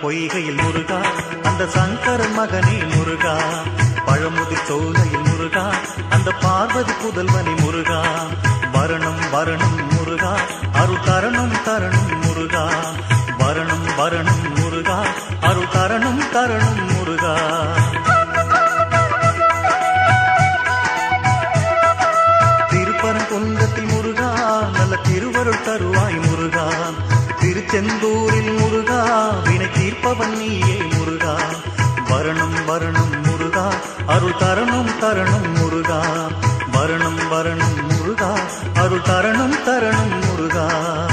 பொய்கையில் முருகா அந்த சங்கரன் மகனே முருகா பழமுதிர் சோலையில் முருகா அந்த பார்வதி புதல்வனி முருகா வரணம் வரணம் முருகா அருள் தரணம் தரணம் முருகா வரணம் வரணம் முருகா அருள் தரணம் தரணம் முருகா திருப்பரங்குன்றத்தில் முருகா நல்ல திருவருள் தருவாய் முருகா திருச்செந்தூரில் முருகா வினை தீர்ப்பவன் நீயே முருகா வரணம் வரணம் முருகா அருள் தரணம் தரணம் முருகா வரணம் வரணம் முருகா அருள் தரணம் தரணம் முருகா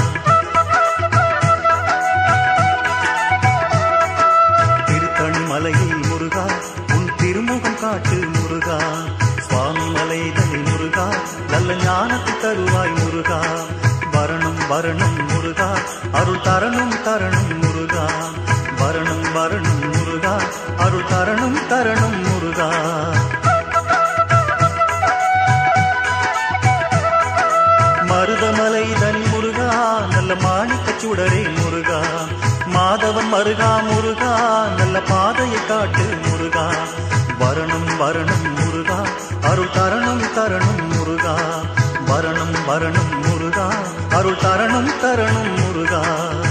திருத்தணி மலையில் முருகா உன் திருமுகம் காட்டு முருகா சுவாமி மலைதனி முருகா நல்ல ஞானத்தை தருவாய் முருகா வரணம் வரணம் முருகா அருள் தரணம் தரணம் முருகா வரணம் வரணம் முருகா அருள் தரணம் தரணம் முருகா மருதமலை தனி முருகா நல்ல மாணிக்க சுடரே முருகா மாதவன் மருகா முருகா நல்ல பாதையை காட்டு முருகா வரணம் வரணம் முருகா அருள் தரணம் தரணம் முருகா வரணம் வரணம் முருகா அருள் தரணம் தரணம் முருகா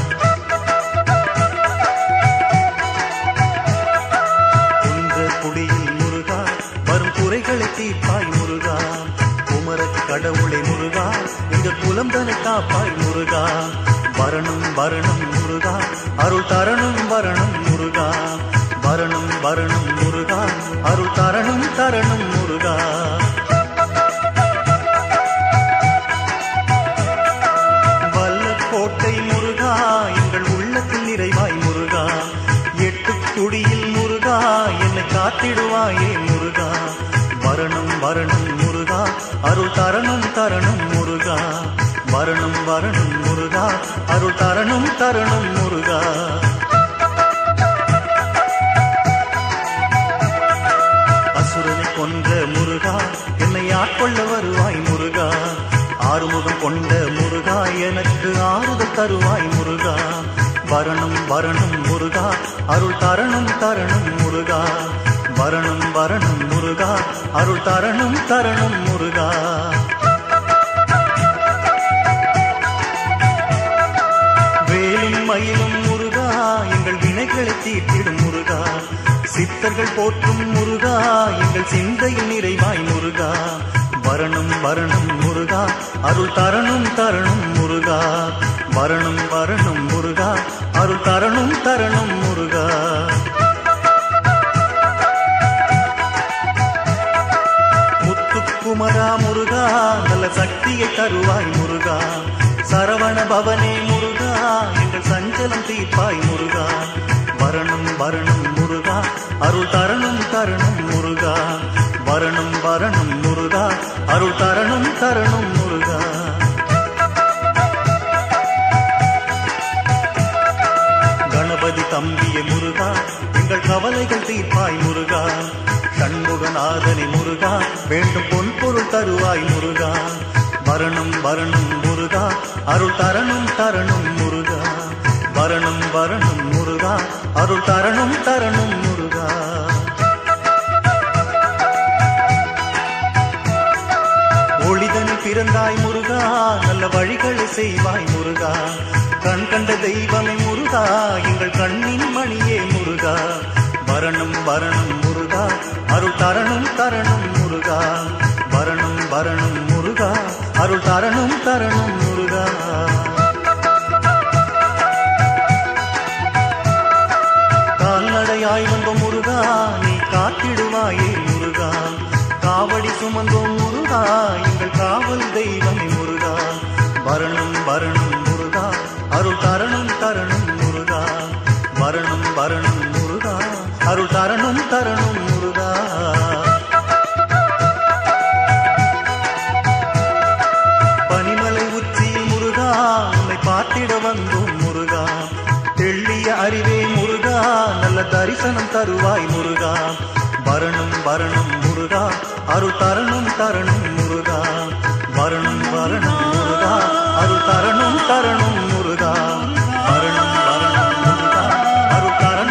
குன்ற குடியில் முருகா வரும் குறைகளை தீர்ப்பாய் முருகா குமரக் கடவுளை முருகா இந்த குலம் தன காப்பாய் முருகா வரணம் வரணம் முருகா அருள் தரணம் வரணம் முருகா வரணம் வரணம் முருகா அருள் தரணம் தரணம் முருகா வல்லக்கோட்டை முருகா எங்கள் உள்ளத்தில் நிறைவாய் முருகா எட்டு குடியில் முருகா என்னை காத்திடுவாயே முருகா வரணம் வரணம் முருகா அருள் தரணம் தரணம் முருகா வரணம் வரணம் முருகா அருள் தரணம் தரணம் முருகா அசுரனை கொன்ற முருகா என்னை ஆட்கொள்ள வருவாய் முருகா ஆறுமுகம் கொண்ட முருகா எனக்கு ஆறுதல் தருவாய் முருகா வரணம் வரணம் முருகா அருள் தரணம் தரணம் முருகா வரணம் வரணம் முருகா அருள் தரணம் தரணம் முருகா வேலும் மயிலும் முருகா எங்கள் வினைகளை தீர்த்திடும் முருகா சித்தர்கள் போற்றும் முருகா எங்கள் சிந்தையில் நிறைவாய் முருகா வரணம் வரணம் முருகா அருள் தரணும் தரணும் முருகா வரணம் வரணம் முருகா அருள் தரணும் தரணும் முருகா முத்துக்குமரா முருகா நல்ல சக்தியை தருவாய் முருகா சரவண பவனே முருகா எங்கள் சஞ்சலம் தீர்ப்பாய் முருகா வரணம் வரணம் முருகா அருள் தரணும் தரணும் முருகா வரணம் வரணம் முருகா அருள் தரணும் தரணும் முருகா கணபதி தம்பிய முருகா எங்கள் கவலைகள் தீர்ப்பாய் முருகா சண்முகநாதனி முருகா வேண்டும் பொன் பொருள் தருவாய் முருகா வரணம் வரணம் முருகா அருள் தரணும் தரணும் முருகா வரணம் வரணம் முருகா அருள் தரணும் தரணும் முருகா ஒளிதனி பிறந்தாய் முருகா நல்ல வழிகளை செய்வாய் முருகா கண் கண்ட தெய்வமே முருகா எங்கள் கண்ணின் மணியே முருகா வரணம் வரணம் முருகா அருள் தரணும் தரணும் முருகா வரணம் வரணம் முருகா அருள் தரணும் தரணும் முருகா கால்நடையாய் வந்த முருகா நீ காத்திடுவாயே முருகா காவடி சுமந்தோம் முருகா எங்கள் காவல் தெய்வமே முருகா வரணம் வரணம் முருகா அருள் தரணும் தரணும் முருகா வரணம் வரணம் முருகா அருள் தரணும் தரணும் முருகா பனிமலை உச்சியில் முருகா உன்னை பார்த்திட வந்தோம் முருகா தெள்ளிய அறிவே முருகா நல்ல தரிசனம் தருவாய் முருகா வரணம் வரணம் முருகா அருள் தரணும் தரணும் முருகா வரணம் வரணம் முருகா அருள் தரணும் தரணும் முருகா வரணம் வரணம் முருகா அருள் தரணும்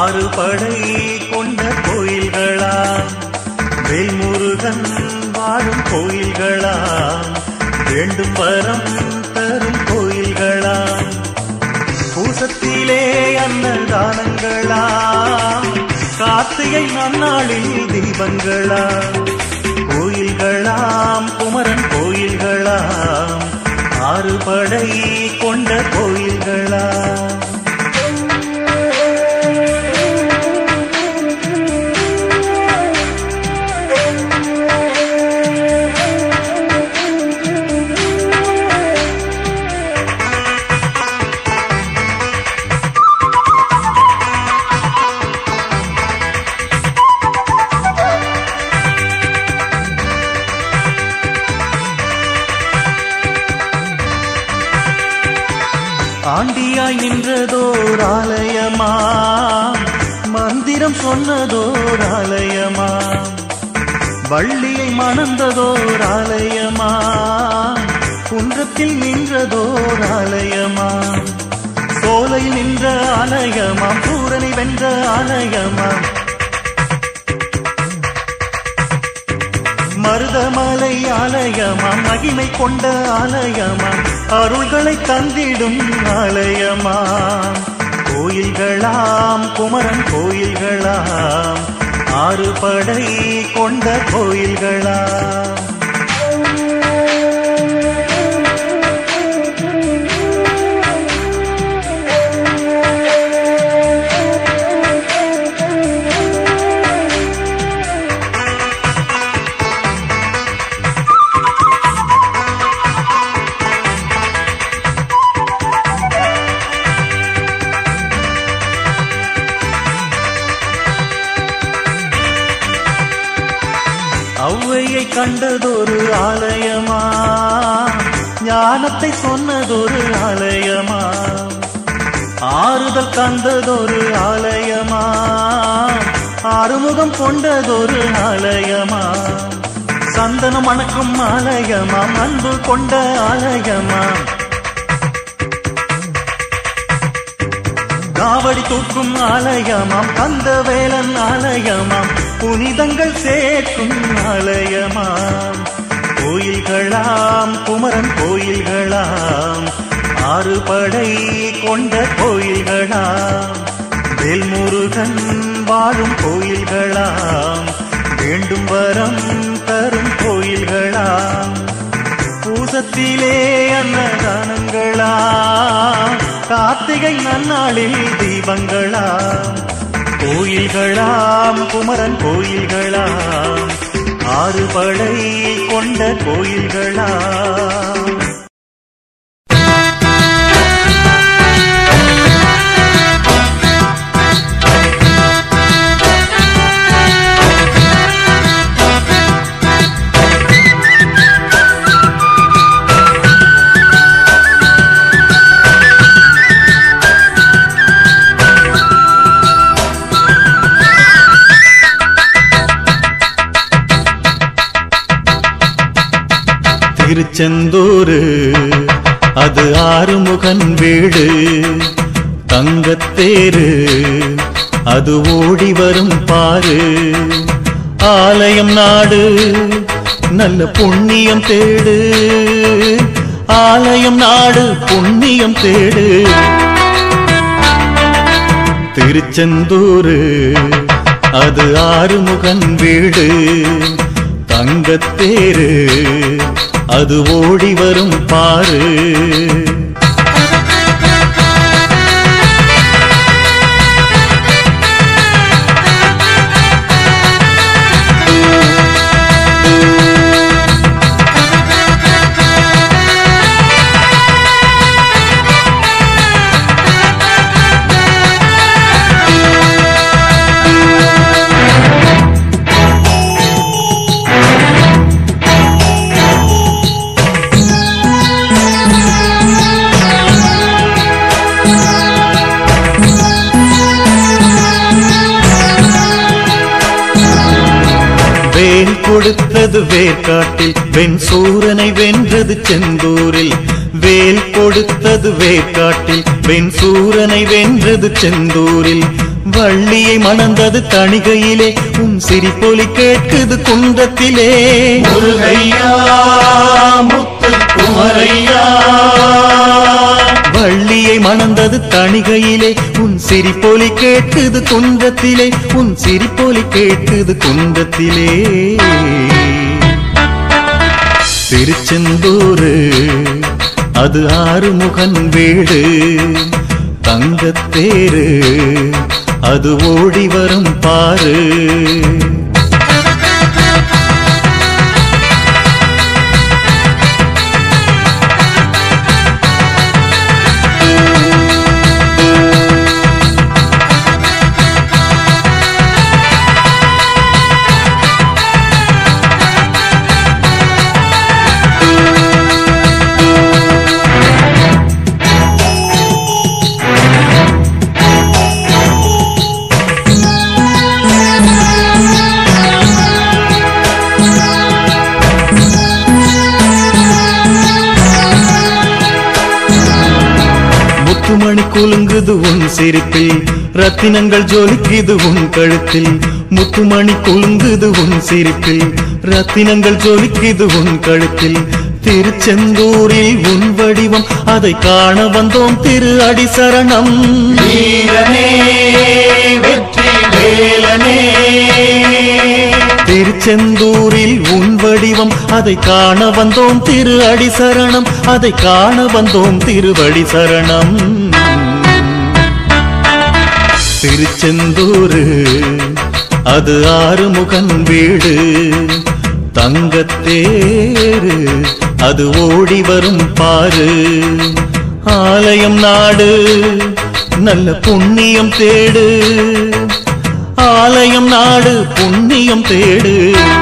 ஆறு படை கொண்ட கோயில்களாம் வேல்முருகன் வாழும் கோயில்களாம் வேண்டும் வரம் தரும் கோயில்களாம் பூசத்திலே அன்னதானங்களாம் கார்த்திகை நன்னாளில் தீபங்களாம் கோயில்களாம் குமரன் கோயில்களாம் ஆறு படை கொண்ட கோயில்களாம் ஆண்டியாய் நின்றதோர் ஆலயமா மந்திரம் சொன்னதோர் ஆலயமா வள்ளியை மணந்ததோர் ஆலயமா குன்றத்தில் நின்றதோர் ஆலயமா சோலையில் நின்ற ஆலயமாம் பூரனை வென்ற ஆலயமாம் மருதமலை ஆலயமாம் மகிமை கொண்ட ஆலயமாம் அருள்களை தந்திடும் ஆலயமாம் கோயில்களாம் குமரன் கோயில்களாம் ஆறு படை கொண்ட கோயில்களாம் ஔவையை கண்டதொரு ஆலயமா ஞானத்தை சொன்னதொரு ஆலயமா ஆறுதல் தந்ததொரு ஆலயமா ஆறுமுகம் கொண்டதொரு ஆலயமா சந்தனம் மணக்கும் ஆலயமா அன்பு கொண்ட ஆலயமா காவடி தூக்கும் ஆலயமாம் கந்த வேலன் ஆலயமாம் புனிதங்கள் சேர்க்கும் ஆலயமாம் கோயில்களாம் குமரன் கோயில்களாம் ஆறு படை கொண்ட கோயில்களாம் வேல்முருகன் வாழும் கோயில்களாம் வேண்டும் வரம் தரும் கோயில்களாம் பூசத்திலே அன்னதானங்களாம் கார்த்திகை நன்னாளில் தீபங்களாம் கோயில்களாம் குமரன் கோயில்களாம் ஆறு படை கொண்ட கோயில்களாம் திருச்செந்தூரு அது ஆறுமுகன் வீடு தங்கத்தேரு அது ஓடி வரும் பாரு ஆலயம் நாடு நல்ல புண்ணியம் தேடு ஆலயம் நாடு புண்ணியம் தேடு திருச்செந்தூரு அது ஆறுமுகன் வீடு தங்கத்தேரு அது ஓடி வரும் பாரு வேல் கொடுத்தது வேர்க்காட்டில் வெண் சூரனை வென்றது செந்தூரில் வேல் கொடுத்தது வேர்க்காட்டில் வெண் சூரனை வென்றது செந்தூரில் வள்ளியை மணந்தது தணிகையிலே உன் சிரிப்பொலி கேட்குது குன்றத்திலே முருகையா முத்து குமரையா வள்ளியை மணந்தது தணிகையிலே உன் சிரிப்பொலி கேட்குது குன்றத்திலே உன் சிரிப்பொலி கேட்குது குன்றத்திலே திருச்செந்தூரு அது ஆறுமுகன் வீடு தங்கத்தேரு அது ஓடி வரும் பாரு முத்துமணி குலுங்குது உன் சிரிப்பில் ரத்தினங்கள் ஜொலிக்குது உன் கழுத்தில் முத்துமணி குலுங்குது உன் சிரிப்பில் ரத்தினங்கள் ஜொலிக்குது உன் கழுத்தில் திருச்செந்தூரில் உன் வடிவம் அதை காண வந்தோம் திரு அடிசரணம் வீரனே வெற்றி வேலனே திருச்செந்தூரில் உன் வடிவம் அதை காண வந்தோம் திரு அடிசரணம் அதை காண வந்தோம் திருவடி சரணம் திருச்செந்தூரு அது ஆறுமுகன் வீடு தங்கத்தேரு அது ஓடி வரும் பாரு ஆலயம் நாடு நல்ல புண்ணியம் தேடு ஆலயம் நாடு புண்ணியம் தேடு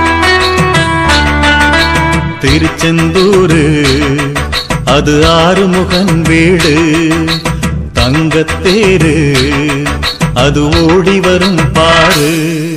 திருச்செந்தூரு அது ஆறுமுகன் வீடு தங்கத்தேரு அது ஓடி வரும் பாரு